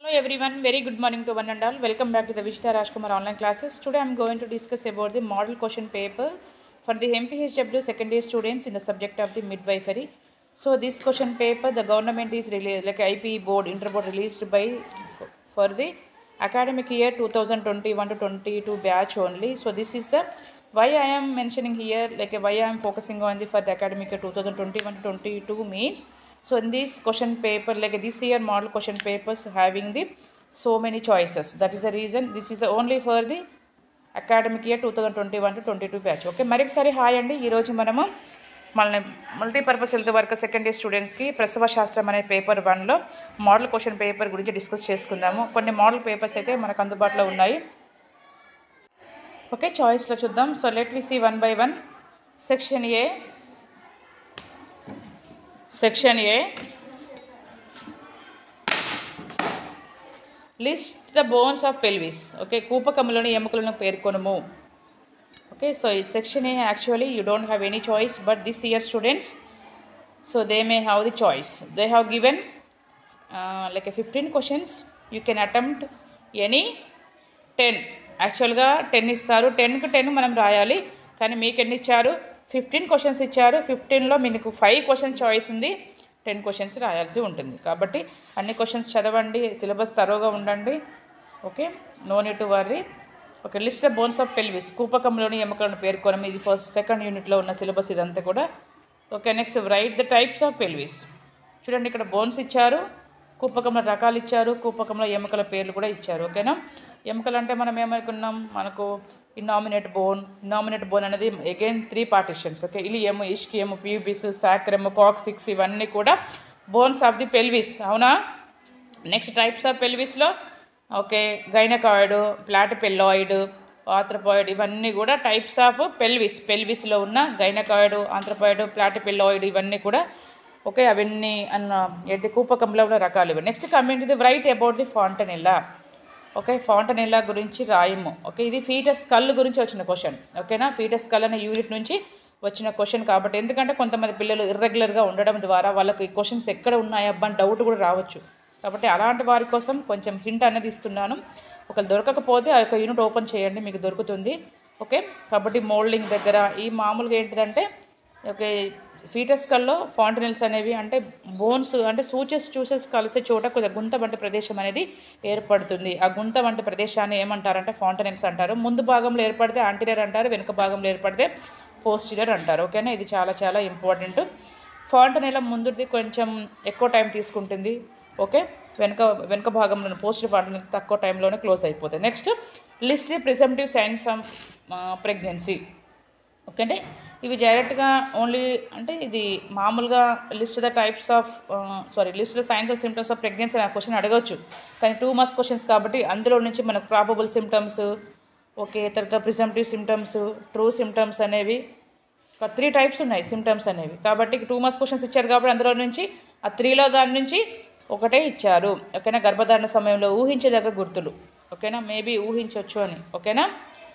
Hello everyone, very good morning to one and all. Welcome back to the Vishta Rajkumar online classes. Today I am going to discuss about the model question paper for the MPHW second year students in the subject of the midwifery. So this question paper the government is released like IP board inter board released by for the academic year 2021 to 22 batch only. So this is the why I am mentioning here like why I am focusing on the for the academic year 2021 to 22 means so in this question paper like this year model question papers having the so many choices that is the reason this is only for the academic year two thousand twenty one to twenty two batch okay మరొకసారి hi అండి ఈరోజు మనము మన multipurpose health work second year స్టూడెంట్స్కి ప్రసవ శాస్త్రం అనే paper వన్లో మోడల్ క్వశ్చన్ పేపర్ గురించి డిస్కస్ చేసుకుందాము కొన్ని మోడల్ పేపర్స్ అయితే మనకు అందుబాటులో ఉన్నాయి ఓకే చాయిస్లో చూద్దాం so let we see one by one section A section A list the bones of pelvis okay కూపకములోని ఎముకలను పేర్కొనము ఓకే సో ఈ section A actually you don't have any choice but this year students so they may have the choice they have given like fifteen questions you can attempt any ten యాక్చువల్గా ten ఇస్తారు టెన్కి ten మనం రాయాలి కానీ మీకు ఎన్ని ఇచ్చారు fifteen questions ఇచ్చారు ఫిఫ్టీన్లో మీకు ఫైవ్ క్వశ్చన్ చాయిస్ ఉంది టెన్ క్వశ్చన్స్ రాయాల్సి ఉంటుంది కాబట్టి అన్ని క్వశ్చన్స్ చదవండి సిలబస్ తరోగా ఉండండి okay no need to worry okay list of bones of pelvis కూపకంలోని ఎముకలను పేర్కొనడం ఇది ఫస్ట్ సెకండ్ యూనిట్లో ఉన్న సిలబస్ ఇదంతా కూడా okay next write the types of pelvis చూడండి ఇక్కడ బోన్స్ ఇచ్చారు కూపకంలో రకాలు ఇచ్చారు కూపకంలో ఎముకల పేర్లు కూడా ఇచ్చారు ఓకేనా ఎముకలు అంటే మనం ఏమనుకున్నాం మనకు ఇనామినేట్ బోన్ ఇనామినేట్ బోన్ అనేది again three partitions okay ilium ischium pubis sacrum coccyx ఇవన్నీ కూడా బోన్స్ ఆఫ్ ది పెల్విస్ అవునా నెక్స్ట్ టైప్స్ ఆఫ్ పెల్విస్లో ఓకే గైనకాయిడ్ ప్లాటిపెల్లాయిడ్ ఆంథ్రపాయిడ్ ఇవన్నీ కూడా టైప్స్ ఆఫ్ పెల్విస్ పెల్విస్లో ఉన్న గైనకాయిడ్ ఆంథ్రపాయిడ్ ప్లాటిపెల్లాయిడ్ ఇవన్నీ కూడా ఓకే అవన్నీ అన్న ఎడ్డి కూపకంలో ఉన్న రకాలు ఇవి next coming the write about the fontanelle okay fontanelle గురించి రాయము ఓకే ఇది ఫీటస్ కళ్ళు గురించి వచ్చిన క్వశ్చన్ ఓకేనా ఫీటస్ కల్ అనే యూనిట్ నుంచి వచ్చిన క్వశ్చన్ కాబట్టి ఎందుకంటే కొంతమంది పిల్లలు ఇర్రెగ్యులర్గా ఉండడం ద్వారా వాళ్ళకి క్వశ్చన్స్ ఎక్కడ ఉన్నాయబ్బా అని డౌట్ కూడా రావచ్చు కాబట్టి అలాంటి వారి కోసం కొంచెం హింట్ అనేది ఇస్తున్నాను ఒకవేళ దొరకకపోతే ఆ యొక్క యూనిట్ ఓపెన్ చేయండి మీకు దొరుకుతుంది ఓకే కాబట్టి మోల్డింగ్ దగ్గర ఈ మామూలుగా ఏంటిదంటే ఓకే ఫీటస్ కల్లో ఫాంటనెల్స్ అనేవి అంటే బోన్స్ అంటే సూచెస్ చూసెస్ కలిసే చోట కొద్దిగా గుంత వంటి ప్రదేశం అనేది ఏర్పడుతుంది ఆ గుంత వంటి ప్రదేశాన్ని ఏమంటారంటే ఫాంటనెల్స్ అంటారు ముందు భాగంలో ఏర్పడితే ఆంటీరియర్ అంటారు వెనుక భాగంలో ఏర్పడితే పోస్టీరియర్ అంటారు ఓకేనా ఇది చాలా చాలా ఇంపార్టెంట్ ఫాంటనెల ముందుది కొంచెం ఎక్కువ టైం తీసుకుంటుంది ఓకే వెనుక వెనుక భాగంలో పోస్ట్ ఫాంటనెల్ తక్కువ టైంలోనే క్లోజ్ అయిపోతుంది next list presumptive signs of pregnancy okay అంటే ఇవి డైరెక్ట్గా ఓన్లీ అంటే ఇది మామూలుగా list the types of sorry list the signs of symptoms of pregnancy అనే క్వశ్చన్ అడగవచ్చు కానీ టూ మార్క్స్ క్వశ్చన్స్ కాబట్టి అందులో నుంచి మనకు ప్రాబబుల్ సిమ్టమ్స్ ఓకే తర్వాత ప్రిజంటివ్ సిమ్టమ్స్ ట్రూ సిమ్టమ్స్ అనేవి ఒక త్రీ టైప్స్ ఉన్నాయి సిమ్టమ్స్ అనేవి కాబట్టి టూ మార్క్స్ క్వశ్చన్స్ ఇచ్చారు కాబట్టి అందులో నుంచి ఆ త్రీలో దాని నుంచి ఒకటే ఇచ్చారు ఓకేనా గర్భధారణ సమయంలో ఊహించదగ్గ గుర్తులు ఓకేనా మేబీ ఊహించవచ్చు అని ఓకేనా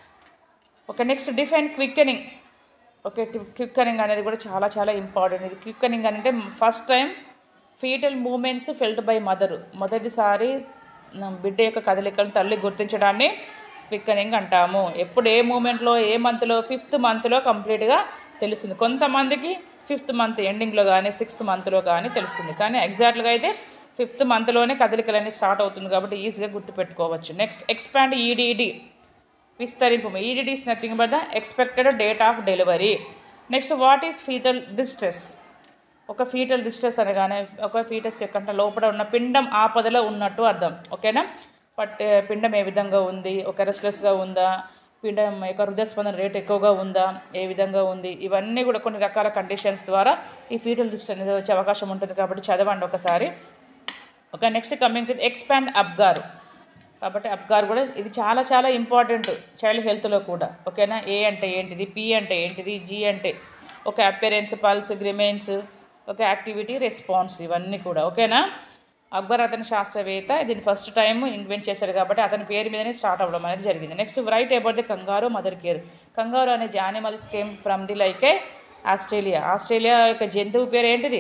okay next define quickening okay quickening అనేది కూడా చాలా చాలా ఇంపార్టెంట్ ఇది క్విక్కనింగ్ అంటే first time foetal movements felt by mother మొదటిసారి బిడ్డ యొక్క కదలికలను తల్లి గుర్తించడాన్ని క్విక్కనింగ్ అంటాము ఎప్పుడు ఏ మూమెంట్లో ఏ మంత్లో ఫిఫ్త్ మంత్లో కంప్లీట్గా తెలుస్తుంది కొంతమందికి ఫిఫ్త్ మంత్ ఎండింగ్లో కానీ సిక్స్త్ మంత్లో కానీ తెలుస్తుంది కానీ ఎగ్జాక్ట్గా అయితే ఫిఫ్త్ మంత్లోనే కదలికలు అనేది స్టార్ట్ అవుతుంది కాబట్టి ఈజీగా గుర్తుపెట్టుకోవచ్చు నెక్స్ట్ ఎక్స్పాండ్ ఈడీడీ విస్తరింపు EDD is nothing but the expected date of delivery next what is foetal distress ఒక ఫీటల్ డిస్ట్రెస్ అనగానే ఒక ఫీటస్ యొక్క లోపల ఉన్న పిండం ఆపదలో ఉన్నట్టు అర్థం ఓకేనా బట్ పిండం ఏ విధంగా ఉంది ఒక రెస్ట్లెస్గా ఉందా పిండం యొక్క హృదయస్పందన రేట్ ఎక్కువగా ఉందా ఏ విధంగా ఉంది ఇవన్నీ కూడా కొన్ని రకాల కండిషన్స్ ద్వారా ఈ ఫీటల్ డిస్ట్రెస్ అనేది వచ్చే అవకాశం ఉంటుంది కాబట్టి చదవండి ఒకసారి okay next coming to expand Apgar కాబట్టి అబ్గార్ కూడా ఇది చాలా చాలా ఇంపార్టెంట్ చైల్డ్ హెల్త్లో కూడా ఓకేనా ఏ అంటే ఏంటిది పి అంటే ఏంటిది జీ అంటే okay appearance pulse grimace okay activity response ఇవన్నీ కూడా ఓకేనా అక్బర్ అతని శాస్త్రవేత్త దీన్ని ఫస్ట్ టైం ఇన్వెంట్ చేశాడు కాబట్టి అతని పేరు మీదనే స్టార్ట్ అవ్వడం అనేది జరిగింది next write about the kangaroo mother care kangaroo అనే animals came from the like a Australia Australia యొక్క జంతువు పేరు ఏంటిది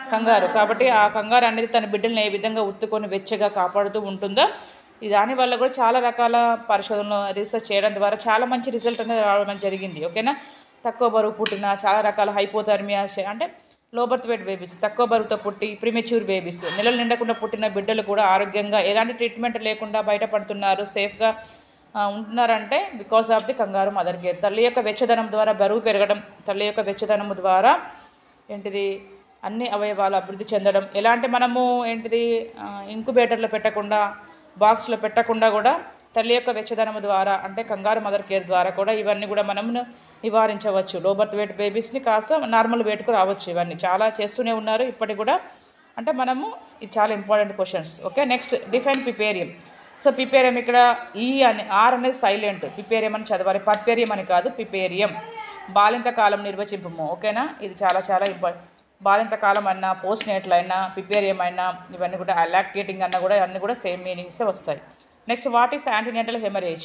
కంగారు కాబట్టి ఆ కంగారు అనేది తన బిడ్డల్ని ఏ విధంగా ఉత్తుకొని వెచ్చగా కాపాడుతూ ఉంటుందో ఈ దానివల్ల కూడా చాలా రకాల పరిశోధనలు రీసెర్చ్ చేయడం ద్వారా చాలా మంచి రిజల్ట్ అనేది రావడం జరిగింది ఓకేనా తక్కువ బరువు పుట్టిన చాలా రకాల హైపోథర్మియా అంటే లో బర్త్ వెయిట్ బేబీస్ తక్కువ బరువుతో పుట్టి ప్రిమెచ్యూర్ బేబీస్ నెలలు నిండకుండా పుట్టిన బిడ్డలు కూడా ఆరోగ్యంగా ఎలాంటి ట్రీట్మెంట్ లేకుండా బయటపడుతున్నారు సేఫ్గా ఆ, ఉంటున్నారంటే because of the kangaroo mother care తల్లి యొక్క వెచ్చదనం ద్వారా బరువు పెరగడం తల్లి యొక్క వెచ్చదనము ద్వారా ఏంటిది అన్ని అవయవాలు అభివృద్ధి చెందడం ఎలాంటి మనము ఏంటిది ఆ, ఇంకుబేటర్లో పెట్టకుండా బాక్స్లో పెట్టకుండా కూడా తల్లి యొక్క వెచ్చదనము ద్వారా అంటే కంగారు మదర్ కేర్ ద్వారా కూడా ఇవన్నీ కూడా మనం నివారించవచ్చు లో బర్త్ వెయిట్ బేబీస్ని కాస్త నార్మల్ వెయిట్కు రావచ్చు ఇవన్నీ చాలా చేస్తూనే ఉన్నారు ఇప్పటికి కూడా అంటే మనము ఇది చాలా important questions okay next define puerperium so puerperium ఇక్కడ ఈ అని ఆర్ అనేది సైలెంట్ పిపేరియం అని చదవాలి పర్పేరియం అని కాదు పిపేరియం బాలింత కాలం నిర్వచింపము ఓకేనా ఇది చాలా చాలా ఇంపార్టెంట్ బాలింత కాలం అన్నా పోస్ట్ నేటల్ అయినా పిపేరియం అయినా ఇవన్నీ కూడా లాక్టేటింగ్ అన్నా కూడా అన్నీ కూడా సేమ్ మీనింగ్సే వస్తాయి next what is antenatal haemorrhage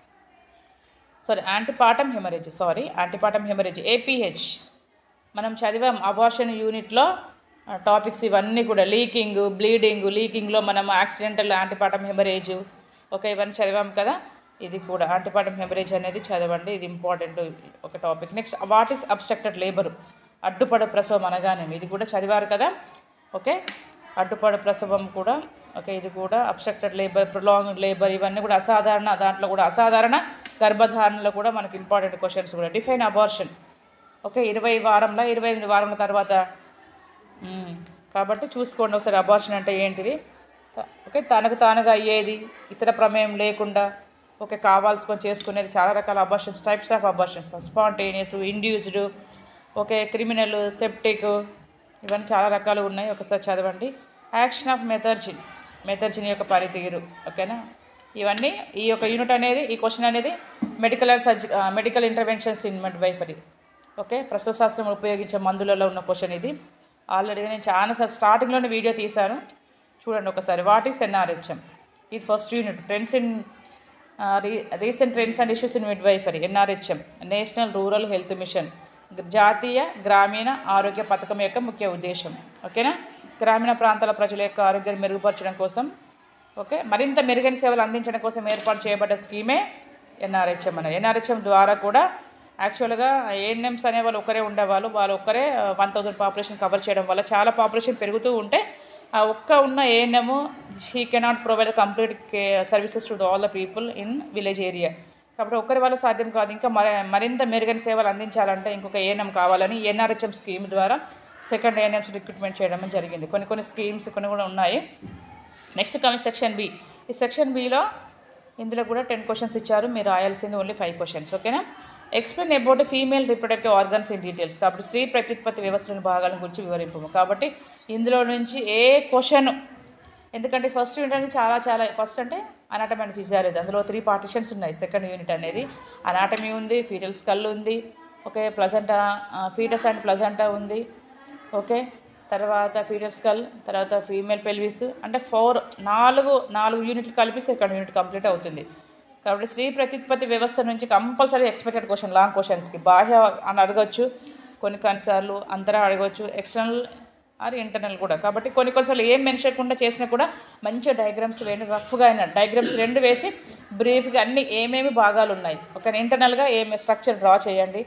sorry antepartum haemorrhage sorry antepartum haemorrhage APH మనం చదివాం అబార్షన్ యూనిట్లో టాపిక్స్ ఇవన్నీ కూడా లీకింగ్ బ్లీడింగ్ లీకింగ్లో మనం యాక్సిడెంటల్ యాంటీపాటం హెమరేజ్ ఓకే ఇవన్నీ చదివాం కదా ఇది కూడా యాంటీపాటం హెమరేజ్ అనేది చదవండి ఇది ఇంపార్టెంట్ ఒక topic next what is obstructed labour అడ్డుపడ ప్రసవం అనగానే ఇది కూడా చదివారు కదా ఓకే అడ్డుపడ ప్రసవం కూడా ఓకే ఇది కూడా అబ్స్ట్రక్టెడ్ లేబర్ ప్రొలాంగ్ లేబర్ ఇవన్నీ కూడా అసాధారణ దాంట్లో కూడా అసాధారణ గర్భధారణలో కూడా మనకి ఇంపార్టెంట్ క్వశ్చన్స్ కూడా డిఫైన్ అబార్షన్ ఓకే ఇరవై వారంలో ఇరవై ఎనిమిది వారంల తర్వాత మ్మ్. కాబట్టి చూసుకోండి ఒకసారి అబార్షన్ అంటే ఏంటిది త- ఓకే తనకు తానుగా అయ్యేది ఇతర ప్రమేయం లేకుండా ఓకే కావాల్సుకొని చేసుకునేది చాలా రకాల abortions types of abortions spontaneous induced okay criminal septic ఇవన్నీ చాలా రకాలు ఉన్నాయి ఒకసారి చదవండి యాక్షన్ ఆఫ్ మెథర్జిన్ మెథర్జిన్ యొక్క పనితీరు ఓకేనా ఇవన్నీ ఈ యొక్క యూనిట్ అనేది ఈ క్వశ్చన్ అనేది medical and surgical medical interventions in midwifery okay ప్రస్తుత శాస్త్రం ఉపయోగించే మందులలో ఉన్న క్వశ్చన్ ఇది ఆల్రెడీగా నేను చాలా సార్ స్టార్టింగ్లోనే వీడియో తీశాను చూడండి ఒకసారి వాట్ ఈస్ ఎన్ఆర్హెచ్ఎం ఇది first unit trends in recent trends and issues in midwifery NRHM national rural health mission జాతీయ గ్రామీణ ఆరోగ్య పథకం యొక్క ముఖ్య ఉద్దేశం ఓకేనా గ్రామీణ ప్రాంతాల ప్రజల యొక్క ఆరోగ్యాన్ని మెరుగుపరచడం కోసం ఓకే మరింత మెరుగైన సేవలు అందించడం కోసం ఏర్పాటు చేయబడ్డ స్కీమే ఎన్ఆర్హెచ్ఎం అనేది ఎన్ఆర్హెచ్ఎం ద్వారా కూడా యాక్చువల్గా ఏఎన్ఎంస్ అనే వాళ్ళు ఒకరే ఉండేవాళ్ళు వాళ్ళు ఒక్కరే వన్ థౌజండ్ పాపులేషన్ కవర్ చేయడం వల్ల చాలా పాపులేషన్ పెరుగుతూ ఉంటే ఆ ఒక్క ఉన్న ANM she cannot provide complete care services to all the people in village area కాబట్టి ఒక్కరి వల్ల సాధ్యం కాదు ఇంకా మరి మరింత మెరుగైన సేవలు అందించాలంటే ఇంకొక ఏఎన్ఎం కావాలని ఎన్ఆర్హెచ్ఎం స్కీమ్ ద్వారా సెకండ్ ఏఎన్ఎంస్ రిక్రూట్మెంట్ చేయడం జరిగింది కొన్ని కొన్ని స్కీమ్స్ కొన్ని కూడా ఉన్నాయి నెక్స్ట్ కమింగ్ సెక్షన్ బి ఈ సెక్షన్ బిలో ఇందులో కూడా టెన్ క్వశ్చన్స్ ఇచ్చారు మీరు రాయాల్సింది ఓన్లీ ఫైవ్ క్వశ్చన్స్ ఓకేనా explain about female reproductive organs in details కాబట్టి స్త్రీ ప్రత్యుత్పత్తి వ్యవస్థలోని భాగాల గురించి వివరింపము కాబట్టి ఇందులో నుంచి ఏ క్వశ్చన్ ఎందుకంటే ఫస్ట్ యూనిట్ అనేది చాలా చాలా ఫస్ట్ అంటే అనాటమీ అండ్ ఫిజియాలజీ అందులో త్రీ పార్టిషన్స్ ఉన్నాయి సెకండ్ యూనిట్ అనేది అనాటమీ ఉంది ఫీటల్ స్కల్ ఉంది okay placenta foetus and placenta ఉంది ఓకే తర్వాత ఫీటర్ స్కల్ తర్వాత ఫీమేల్ పెల్విస్ అంటే ఫోర్ నాలుగు నాలుగు యూనిట్లు కలిపి సెకండ్ యూనిట్ కంప్లీట్ అవుతుంది కాబట్టి స్త్రీ ప్రత్యుత్పత్తి వ్యవస్థ నుంచి కంపల్సరీ ఎక్స్పెక్టెడ్ క్వశ్చన్ లాంగ్ క్వశ్చన్స్కి బాహ్య అని అడగచ్చు కొన్ని కొన్నిసార్లు అంతరా అడగవచ్చు ఎక్స్టర్నల్ ఆర్ ఇంటర్నల్ కూడా కాబట్టి కొన్ని కొన్నిసార్లు ఏం మెన్షన్ చేయకుండా చేసినా కూడా మంచిగా డయాగ్రామ్స్ వేయండి రఫ్గా అయినా డయాగ్రామ్స్ రెండు వేసి బ్రీఫ్గా అన్ని ఏమేమి భాగాలు ఉన్నాయి ఒక ఇంటర్నల్గా ఏమి స్ట్రక్చర్ డ్రా చేయండి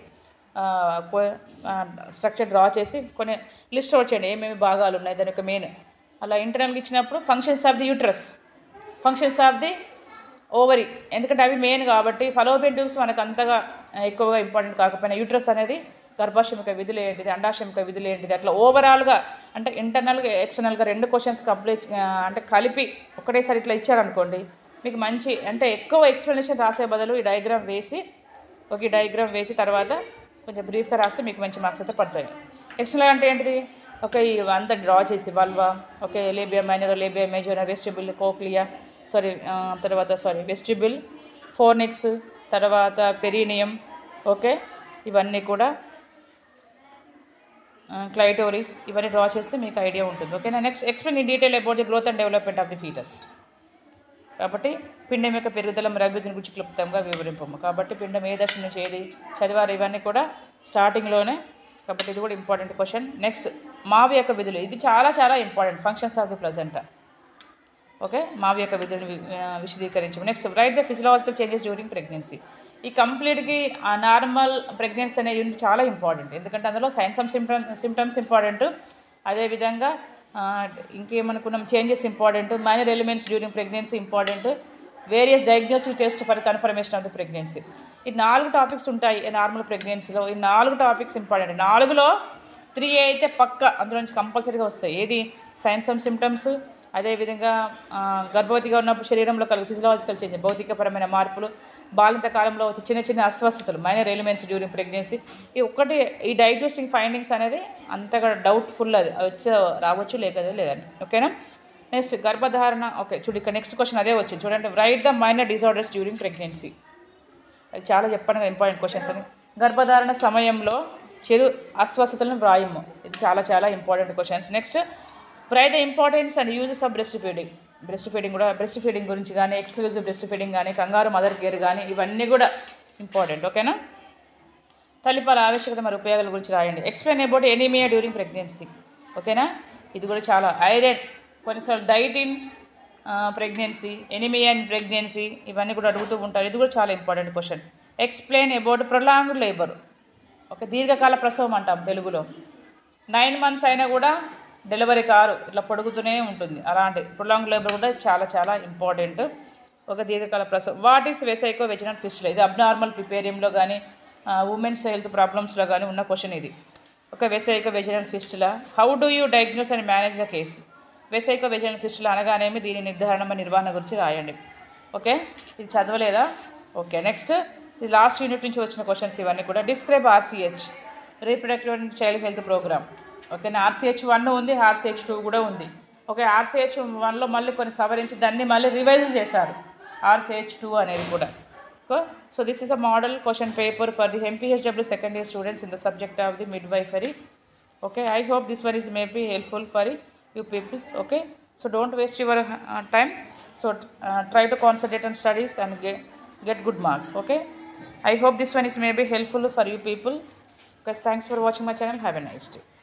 స్ట్రక్చర్ డ్రా చేసి కొన్ని లిస్ట్ అవుట్ చేయండి ఏమేమి భాగాలు ఉన్నాయి దాని యొక్క మెయిన్ అలా ఇంటర్నల్గా ఇచ్చినప్పుడు functions of the uterus functions of the ovary ఎందుకంటే అవి మెయిన్ కాబట్టి ఫలోపియన్ ట్యూబ్స్ మనకు అంతగా ఆ, ఎక్కువగా ఇంపార్టెంట్ కాకపోయినా యూట్రస్ అనేది గర్భాశమిక విధులు ఏంటిది అండాశమిక విధులు ఏంటిది అట్లా ఓవరాల్గా అంటే ఇంటర్నల్గా ఎక్స్టర్నల్గా రెండు క్వశ్చన్స్ కంప్లీట్ ఆ, అంటే కలిపి ఒకటేసారి ఇట్లా ఇచ్చారనుకోండి మీకు మంచి అంటే ఎక్కువ ఎక్స్ప్లెనేషన్ రాసే బదులు ఈ డయాగ్రామ్ వేసి ఒక ఈ డయాగ్రామ్ వేసి తర్వాత కొంచెం బ్రీఫ్గా రాస్తే మీకు మంచి మార్క్స్ అయితే పడతాయి ఎక్స్టర్నల్ అంటే ఏంటిది ఓకే ఇవంతా డ్రా చేసి vulva okay labia minor labia major vestibule cochlea sorry తర్వాత సారీ వెస్టిబుల్ ఫోర్నిక్స్ తర్వాత పెరీనియం ఓకే ఇవన్నీ కూడా క్లైటోరిస్ ఇవన్నీ డ్రా చేస్తే మీకు ఐడియా ఉంటుంది ఓకేనా next explain in detail about the growth and development of the foetus కాబట్టి పిండం యొక్క పెరుగుదల మరియు అభివృద్ధిని గురించి క్లుప్తంగా వివరింపము కాబట్టి పిండం ఏ దశ నుంచి ఏది చదివారు ఇవన్నీ కూడా స్టార్టింగ్లోనే కాబట్టి ఇది కూడా ఇంపార్టెంట్ క్వశ్చన్ నెక్స్ట్ మావి యొక్క విధులు ఇది చాలా చాలా important functions of the placenta okay మావి యొక్క విధులను వి- ఆ, విశదీకరించము next write the physiological changes during pregnancy ఈ కంప్లీట్కి ఆ నార్మల్ ప్రెగ్నెన్సీ అనే యూనిట్ చాలా ఇంపార్టెంట్ ఎందుకంటే అందులో signs of symptom symptoms important అదేవిధంగా ఆ, ఇంకేమనుకున్నాం changes important minor ailments during pregnancy important various diagnostic test for confirmation of the pregnancy ఈ నాలుగు టాపిక్స్ ఉంటాయి నార్మల్ ప్రెగ్నెన్సీలో ఈ నాలుగు టాపిక్స్ ఇంపార్టెంట్ నాలుగులో త్రీ అయితే పక్క అందులో నుంచి కంపల్సరీగా వస్తాయి ఏది సైన్స్ అండ్ సిమ్టమ్స్ అదేవిధంగా ఆ, గర్భవతిగా ఉన్నప్పుడు శరీరంలో కలిగే ఫిజియలాజికల్ చేంజ్ భౌతికపరమైన మార్పులు బాలింత కాలంలో వచ్చే చిన్న చిన్న అస్వస్థతలు మైనర్ ఎలిమెంట్స్ డ్యూరింగ్ ప్రెగ్నెన్సీ ఈ ఒక్కటి ఈ డయాగ్నోస్టిక్ ఫైండింగ్స్ అనేది అంతగా డౌట్ఫుల్ అది అవి వచ్చే రావచ్చు లేక లేదండి ఓకేనా నెక్స్ట్ గర్భధారణ ఓకే చూడు ఇక్కడ నెక్స్ట్ క్వశ్చన్ అదే వచ్చింది చూడండి write the minor disorders during pregnancy అది చాలా చెప్పాను కదా ఇంపార్టెంట్ క్వశ్చన్స్ అని గర్భధారణ సమయంలో చెరు అస్వస్థతలను వ్రాయము ఇది చాలా చాలా ఇంపార్టెంట్ క్వశ్చన్స్ నెక్స్ట్ ప్రై the importance and uses of breast feeding breast feeding కూడా బ్రెస్ట్ ఫీడింగ్ గురించి కానీ ఎక్స్క్లూజివ్ బ్రెస్ట్ ఫీడింగ్ కానీ కంగారు మదర్ కేర్ కానీ ఇవన్నీ కూడా ఇంపార్టెంట్ ఓకేనా తల్లిపాల ఆవశ్యకత మరి ఉపయోగాల గురించి రాయండి explain about anaemia during pregnancy ఓకేనా ఇది కూడా చాలా ఐరన్ కొన్నిసార్లు diet in pregnancy anaemia in pregnancy ఇవన్నీ కూడా అడుగుతూ ఉంటారు ఇది కూడా చాలా important question explain about prolonged labour ఒక దీర్ఘకాల ప్రసవం అంటాం తెలుగులో నైన్ మంత్స్ అయినా కూడా డెలివరీ కారు ఇట్లా పొడుగుతూనే ఉంటుంది అలాంటి ప్రొలాంగ్ లేబర్ కూడా చాలా చాలా ఇంపార్టెంట్ ఒక దీర్ఘకాల ప్రసవం what is vesico vaginal fistula ఇది అబ్నార్మల్ ప్రిపేరియంలో కానీ ఉమెన్స్ హెల్త్ ప్రాబ్లమ్స్లో కానీ ఉన్న క్వశ్చన్ ఇది ఒక vesico vaginal fistula how do you diagnose and manage the case vesico vaginal fistula అనగానేమి దీని నిర్ధారణ మరియు నిర్వహణ గురించి రాయండి ఓకే ఇది చదవలేదా ఓకే నెక్స్ట్ ఇది లాస్ట్ యూనిట్ నుంచి వచ్చిన క్వశ్చన్స్ ఇవన్నీ కూడా describe RCH reproductive and child health programme ఓకేనా ఆర్సీహెచ్ వన్ ఉంది ఆర్సీహెచ్ టూ కూడా ఉంది ఓకే ఆర్సీహెచ్ వన్లో మళ్ళీ కొన్ని సవరించి దాన్ని మళ్ళీ రివైజ్ చేశారు ఆర్సీహెచ్ టూ అనేది కూడా so this is a model question paper for the MPHW second year students in the subject of the midwifery okay i hope this one is maybe helpful for you people okay so don't waste your uh, time so uh, try to concentrate on studies and get get good marks okay i hope this one is maybe helpful for you people guys thanks for watching my channel have a nice day